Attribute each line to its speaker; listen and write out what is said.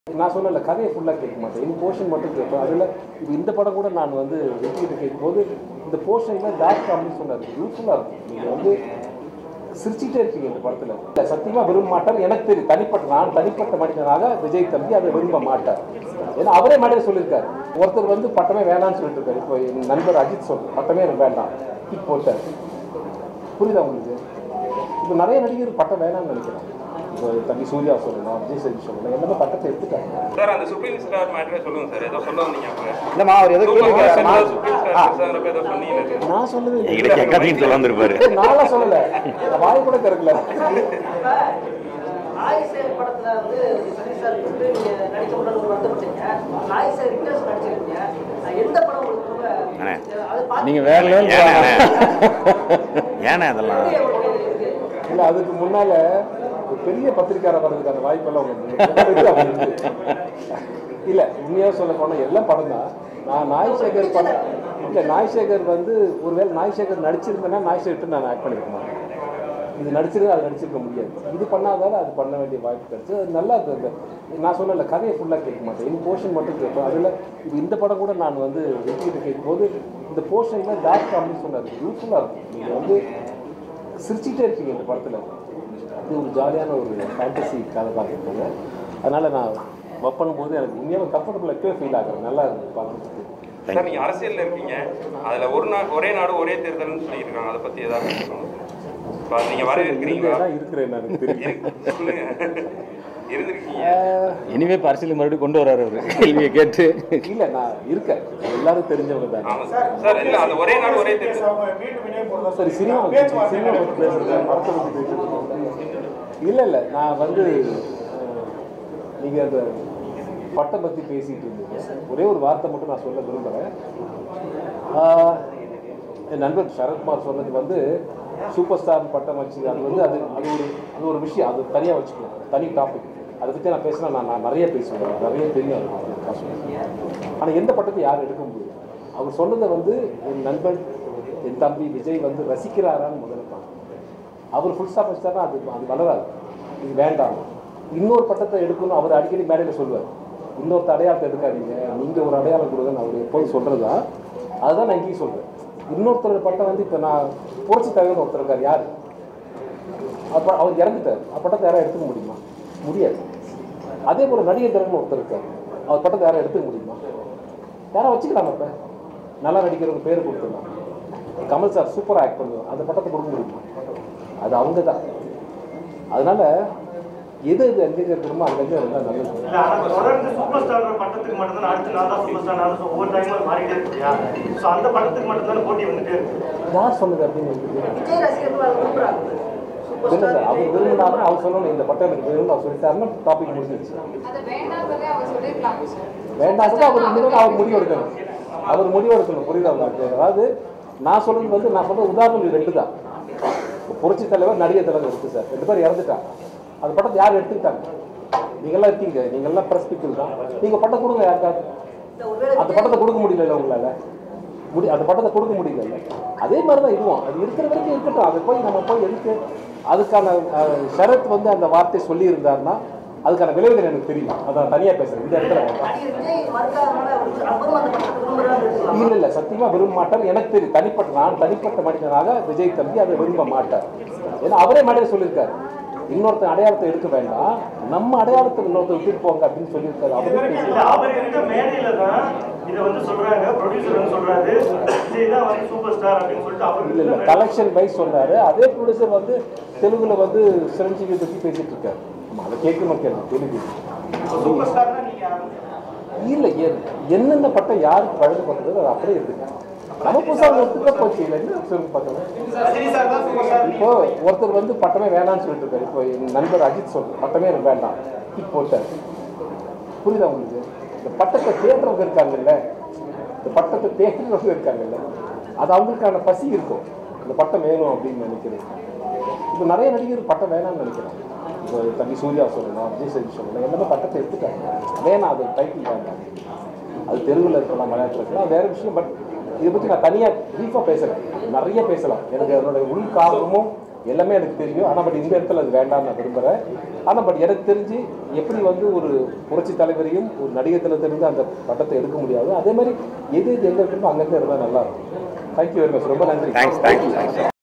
Speaker 1: நான் சொன்னல கதையை ஃபுல்லாக கேட்க மாட்டேன் இந்த போர்ஷன் மட்டும் கேட்பேன் அதில் இப்போ இந்த படம் கூட நான் வந்து வெற்றிக்கிட்ட கேட்கும்போது இந்த போர்ஷனில் டார்க் காமெடி சொன்னார் யூஸ்ஃபுல்லாக இருக்கும் நீங்கள் வந்து சிரிச்சிட்டே இருக்கீங்க இந்த படத்தில் இல்லை சத்தியமாக விரும்ப மாட்டார் எனக்கு தெரியும் தனிப்பட்ட நான் தனிப்பட்ட மனிதனாக விஜய் தம்பி அதை விரும்ப மாட்டார் ஏன்னா அவரே மேடையில் சொல்லியிருக்காரு ஒருத்தர் வந்து பட்டமே வேணாம்னு சொல்லிட்டு இருக்காரு இப்போ என் நண்பர் அஜித் சொல்ற பட்டமே எனக்கு வேண்டாம் கிக் போட்டார் புரியுதா உங்களுக்கு இப்போ நிறைய நடிகர் பட்டம் வேணாம்னு நினைக்கிறாங்க இப்போ தம்பி சூர்யா சொல்லலாம் விஜய் சேதுபதி சொல்லலாம் எல்லாமே பட்டத்தை எடுத்துட்டாங்க
Speaker 2: சார் அந்த சுப்ரீம் ஸ்டார் மேட்டரே சொல்லுங்க சார் ஏதோ சொல்ல வந்தீங்க அப்ப
Speaker 3: இல்லைம்மா அவர் ஏதோ
Speaker 2: சூப்பர்
Speaker 3: கேள்வி
Speaker 2: ஸ்டார்
Speaker 3: கேட்கறாரு.
Speaker 2: சுப்ரீம் ஸ்டார் சார் ஏதோ சொன்னீங்க
Speaker 1: நான் சொல்லவே இல்லை.
Speaker 3: என்கிட்ட கேட்காதீங்கன்னு சொல்ல வந்திருப்பாரு
Speaker 1: நான்லாம் சொல்லல நான் வாய் கூட திறக்கல
Speaker 4: நாய் சேர் படத்துல வந்து சனி சார் வந்து நீங்க நடிச்ச உடனே ரொம்ப வருத்தப்பட்டீங்க நாய் சேர் ரிட்டர்ஸ் நடிச்சிருக்கீங்க அஹ் எந்த படம் உங்களுக்கு ரொம்ப
Speaker 3: அண்ணே.
Speaker 4: அது பார்த்து
Speaker 5: நீங்க வேற லெவல்
Speaker 3: ஏண்ணே அண்ணே? ஏண்ணே அதெல்லாம்
Speaker 1: இல்லை அதுக்கு முன்னால ஒரு பெரிய பத்திரிக்கையாளர் வர்றதுக்கு அந்த வாய்ப்பெல்லாம் உங்களுக்கு இல்லை உண்மையாக சொல்ல போனால் எல்லாம் படம் தான் நான் நாய்சேகர் படம் இல்லை நாய்சேகர் வந்து ஒருவேளை நாய்சேகர் நடிச்சிருந்தேன்னா நாய்சேகர்ட்டு நான் ஆக்ட் பண்ணிருக்க மாட்டேன் இது நடிச்சிருந்தா அது நடிச்சிருக்க முடியாது இது பண்ணாதால அது பண்ண வேண்டிய வாய்ப்பு கிடைச்சு அது நல்லா இருக்கு நான் சொன்னல கதையை ஃபுல்லாக கேட்க மாட்டேன் இந்த போர்ஷன் மட்டும் கேட்பேன் அதில் இப்போ இந்த படம் கூட நான் வந்து வெற்றிக்கிட்ட கேட்கும்போது இந்த போர்ஷனில் டார்க் காமெடி சொன்னார் யூஸ்ஃபுல்லாக இருக்கும் நீங்கள் வந்து சிரிச்சிட்டே இருக்கீங்க இந்த படத்தில் அது ஒரு ஜாலியான ஒரு ஃபேண்டசி கதை தான் இருப்பாங்க அதனால் நான் ஒர்க் பண்ணும்போது எனக்கு உண்மையாக கம்ஃபர்டபுள் எப்பவே ஃபீல் ஆகுறேன் நல்லா இருக்கு பார்க்குறதுக்கு
Speaker 2: சார் நீங்க அரசியல்ல இருக்கீங்க அதுல ஒரு நாள் ஒரே நாடு ஒரே தேர்தல்னு சொல்லியிருக்காங்க அதை பத்தி ஏதாவது சொல்லுங்க இப்போ அது நீங்க வரவேற்கிறீங்களா
Speaker 1: தான் இருக்கிறேன் எனக்கு தெரியும்
Speaker 2: சொல்லுங்க இருந்திருக்கீங்க
Speaker 5: இனிமே பரிசீலனை மறுபடியும் கொண்டு வராரு அவரு கேள்வியை கேட்டு
Speaker 1: இல்லை நான் இருக்கேன் எல்லாரும் தெரிஞ்சவங்க தான்
Speaker 2: ஆமா சார் சார் இல்ல அந்த ஒரே நாடு ஒரே தேர்தல்
Speaker 1: சரி சினிமா பத்தி சினிமா பற்றி பேசுகிறேன் படத்தை பற்றி பேசுகிறேன் இல்லை இல்லை நான் வந்து நீங்கள் அந்த பட்டம் பற்றி பேசிகிட்டு இருந்தீங்க ஒரே ஒரு வார்த்தை மட்டும் நான் சொல்ல விரும்புகிறேன் ஆஹ், என் நண்பர் சரத்குமார் சொன்னது வந்து சூப்பர் ஸ்டார் பட்டம் வச்சு அது வந்து அது அது ஒரு அது ஒரு விஷயம் அது தனியாக வச்சுக்கலாம் தனி டாபிக் அதை பற்றி நான் பேசினா நான் நான் நிறைய பேசுவேன் நிறைய தெரியும் அதை பத்தி கஷ்டம் ஆனால் எந்த பட்டத்தை யாரும் எடுக்க முடியும் அவர் சொன்னதை வந்து என் நண்பன் என் தம்பி விஜய் வந்து ரசிக்கிறாரான்னு முதல்ல பார்க்கணும் அவர் ஃபுல் ஸ்டாப் வச்சுட்டாருன்னா அது அது வளராது இது வேண்டாம் இன்னொரு பட்டத்தை எடுக்கணும் அவர் அடிக்கடி மேடையில் சொல்லுவார் இன்னொருத்த அடையாளத்தை எடுக்காதீங்க நீங்கள் ஒரு அடையாளம் கொடுங்கன்னு அவர் எப்போதும் சொல்கிறது தான் அதுதான் நான் இங்கேயும் சொல்கிறேன் இன்னொருத்தரோட பட்டம் வந்து இப்போ நான் புரட்சி தலைவர் ஒருத்தர் இருக்கார் யார் அப்போ அவர் இறந்துட்டார் அவர் பட்டத்தை யாரும் எடுத்துக்க முடியுமா முடியாது அதே போல் நடிகர் திறன் ஒருத்தர் இருக்கார் அவர் பட்டத்தை யாரும் எடுத்துக்க முடியுமா யாரும் வச்சுக்கலாம் இப்போ நல்லா நடிக்கிறவங்க பேர் கொடுத்துடலாம் கமல் சார் சூப்பராக ஆக்ட் பண்ணுவார் அந்த பட்டத்தை கொடுக்க முடியுமா அது அவங்க தான் அதனால எது எது எங்கெங்க இருக்கணுமோ அங்கங்கே இருந்தால் நல்லது
Speaker 6: இல்ல, ஆனா தொடர்ந்து சூப்பர் ஸ்டார் பட்டத்துக்கு மட்டும்தான் அடுத்து நான் தான் சூப்பர் ஸ்டார் நான் தான் ஒவ்வொரு டைமும் மாறிட்டே இருக்கு இல்லையா ஸோ அந்த படத்துக்கு மட்டும்தான் போட்டி வந்துட்டே இருக்கு
Speaker 1: யார் சொன்னது அப்படின்னு எனக்கு தெரியல.
Speaker 4: விஜய் ரசிகர்கள் அதை விரும்புறாங்க சூப்பர்
Speaker 1: இல்லை
Speaker 4: ஸ்டார்
Speaker 1: சார் அவர் விரும்பினாருன்னா அவர் சொல்லணும் இந்த பட்டம் எனக்கு வேணும்னு அவர் சொல்லிட்டாருன்னா டாபிக் முடிஞ்சிருச்சு
Speaker 7: அதை வேண்டாம்ன்றதே அவர் சொல்லியிருக்கலாம் சார்
Speaker 1: வேண்டாம் அவர் இனிமேல் அவர் முடிவு எடுக்கணும் அவர் முடிவு எடுக்கணும் புரியுதா உங்களுக்கு அதாவது நான் சொல்றது வந்து நான் சொல்ற உதாரணம் இது ரெண்டு தான் இப்ப புரட்சி தலைவர் நடிகர் தலைவர் இருக்கு சார் ரெண்டு பேர் இறந்துட்டாங்க அந்த படத்தை யார் எடுத்துக்கிட்டாங்க நீங்கெல்லாம் இருக்கீங்க நீங்கெல்லாம் பிரஸ் பீப்புள் தான் நீங்க பட்டம் கொடுங்க யாருக்காவது
Speaker 4: இந்த ஒருவேளை
Speaker 1: அந்த படத்தை கொடுக்க முடியல உங்களால முடி அந்த படத்தை கொடுக்க முடியல அதே மாதிரி தான் இதுவும் அது இருக்கிற வரைக்கும் இருக்கட்டும் அதை போய் நம்ம போய் எதுக்கு அதுக்கான அஹ், ஷரத் வந்து அந்த வார்த்தை சொல்லி இருந்தாருன்னா அதுக்கான விளைவுகள் எனக்கு தெரியும் அதான் தனியாக பேசுறேன் இந்த இடத்துல வேண்டாம்.
Speaker 4: நடிகர் விஜய் மறுக்காதனால அவருக்கு அப்பவும் அந்த படத்தை விரும்புறான்னு எடுத்துக்கலாம்
Speaker 1: இல்ல இல்ல சத்தியமா விரும்ப மாட்டார் எனக்கு தெரியும் தனிப்பட்ட நான் தனிப்பட்ட மனிதனாக விஜய் தம்பி அதை விரும்ப மாட்டார் ஏன்னா அவரே மேடையில் சொல்லியிருக்காரு இன்னொருத்தன் அடையாளத்தை எடுக்க வேண்டாம் நம்ம அடையாளத்தை இன்னொருத்தர் விட்டுட்டு போங்க அப்படின்னு சொல்லியிருக்காரு அவரே
Speaker 6: இல்ல
Speaker 1: பேசி
Speaker 6: அவர் இருக்க மேடையில தான் இதை வந்து சொல்றாங்க ப்ரொடியூசர் வந்து சொல்றாரு விஜய் தான் வந்து சூப்பர் ஸ்டார் அப்படின்னு சொல்லிட்டு அவர்
Speaker 1: இல்ல இல்ல கலெக்ஷன் வைஸ் சொன்னாரு அதே ப்ரொடியூசர் வந்து தெலுங்குல வந்து சிரஞ்சீவி பத்தி பேசிட்டு இருக்காரு ஆமா, அதை கேட்கணும் கேட்கணும் தெலுங்கு
Speaker 6: சூப்பர் ஸ்டார்னா நீங்க யாரு?
Speaker 1: இல்ல எ- என்னென்ன பட்டம் யாருக்கு வழங்கப்பட்டது அது அப்படியே இருக்கு நம்ம புதுசாக ஒத்துக்க போச்சு இல்லை என்ன சொல்லுங்க பார்க்கலாம்
Speaker 6: ரஜினி சார் தான் சூப்பர் ஸ்டார்
Speaker 1: இப்போ ஒருத்தர் வந்து பட்டமே வேணாம்னு சொல்லிட்டு இருக்காரு இப்போ என் நண்பர் அஜித் சொல்ற பட்டமே எனக்கு வேண்டாம் கிக் போட்டார் புரியுதா உங்களுக்கு இந்த பட்டத்தை தேடுறவங்க இருக்காங்கல்ல இந்த பட்டத்தை தேடுறவங்க இருக்காங்கல்ல அது அவங்களுக்கான பசி இருக்கும் இந்த பட்டம் வேணும் அப்படின்னு நினைக்கிறேன் இப்போ நிறைய நடிகர் பட்டம் வேணாம்னு நினைக்கிறாங்க இப்போ தம்பி சூர்யா சொல்லலாம் விஜய் சேதுபதி சொல்லலாம் எல்லாமே பட்டத்தை எடுத்துட்டாங்க வேணாம் அது டைட்டில் வேண்டாம் அது தெருவில் இருக்கலாம் மலையாளத்தில் இருக்கலாம் அது வேற விஷயம் பட் இதை பற்றி நான் தனியாக ப்ரீஃபாக பேசுகிறேன் நிறைய பேசலாம் எனக்கு அதனோட உள் காரணமும் எல்லாமே எனக்கு தெரியும் ஆனால் பட் இந்த இடத்துல அது வேண்டாம்னு நான் விரும்புகிறேன் ஆனால் பட் எனக்கு தெரிஞ்சு எப்படி வந்து ஒரு புரட்சி தலைவரையும் ஒரு நடிகர் தினத்திலிருந்து அந்த பட்டத்தை எடுக்க முடியாது அதே மாதிரி எது எது எங்கே இருக்கணுமோ அங்கங்கே இருந்தால் நல்லா இருக்கும் தேங்க்யூ வெரி மச் ரொம்ப நன்றி
Speaker 3: தேங்க்ஸ் தேங்க்ஸ் தேங்க்ஸ்